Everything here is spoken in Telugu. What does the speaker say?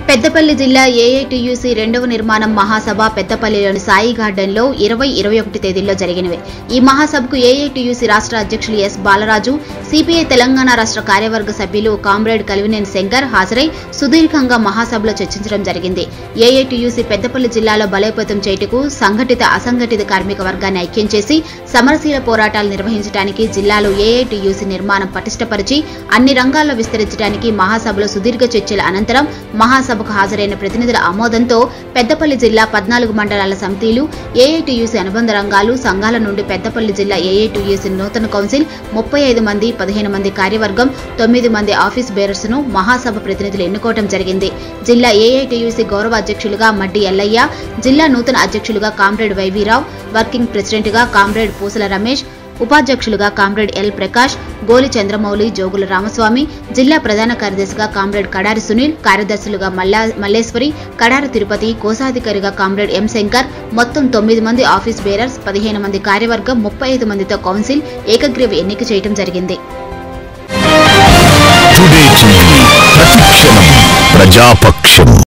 పెద్దపల్లి జిల్లా ఏఐటియుసి రెండవ నిర్మాణం మహాసభ పెద్దపల్లిలోని సాయి గార్డెన్లో ఇరవై ఇరవై ఒకటి తేదీల్లో జరిగినవి ఈ మహాసభకు ఏఐటియుసి రాష్ట్ర అధ్యక్షులు ఎస్ బాలరాజు సిపిఐ తెలంగాణ రాష్ట్ర కార్యవర్గ సభ్యులు కామ్రేడ్ కలివినేని శంకర్ హాజరై సుదీర్ఘంగా మహాసభలో చర్చించడం జరిగింది ఏఐటియుసి పెద్దపల్లి జిల్లాలో బలోపేతం చేయుటకు సంఘటిత అసంఘటిత కార్మిక వర్గాన్ని ఐక్యం చేసి సమరశీల పోరాటాలు నిర్వహించడానికి జిల్లాలో ఏఐటియుసి నిర్మాణం పటిష్టపరిచి అన్ని రంగాల్లో విస్తరించడానికి మహాసభలో సుదీర్ఘ చర్చల అనంతరం మహాసభకు హాజరైన ప్రతినిధుల ఆమోదంతో పెద్దపల్లి జిల్లా పద్నాలుగు మండలాల సమితిలు ఏఐటియుసి అనుబంధ రంగాలు సంఘాల నుండి పెద్దపల్లి జిల్లా ఏఐటియుసి నూతన కౌన్సిల్ ముప్పై ఐదు మంది పదిహేను మంది కార్యవర్గం తొమ్మిది మంది ఆఫీస్ బేరర్స్ ను మహాసభ ప్రతినిధులు ఎన్నుకోవడం జరిగింది జిల్లా ఏఐటియుసి గౌరవ అధ్యక్షులుగా మడ్డి ఎల్లయ్య జిల్లా నూతన అధ్యక్షులుగా కామ్రేడ్ వైవీరావు వర్కింగ్ ప్రెసిడెంట్గా కామ్రేడ్ పూసల రమేష్ ఉపాధ్యక్షులుగా కామ్రేడ్ ఎల్ ప్రకాష్ గోలి చంద్రమౌళి జోగుల రామస్వామి జిల్లా ప్రధాన కార్యదర్శిగా కామ్రేడ్ కడారి సునీల్ కార్యదర్శులుగా మల్లా మల్లేశ్వరి కడారి తిరుపతి కోశాధికారిగా కామ్రేడ్ ఎం శంకర్ మొత్తం తొమ్మిది మంది ఆఫీస్ బేరర్స్ పదిహేను మంది కార్యవర్గం ముప్పై ఐదు మందితో కౌన్సిల్ ఏకగ్రీవ ఎన్నిక చేయడం జరిగింది టుడే టీవీ ప్రతిక్షణం ప్రజాపక్షం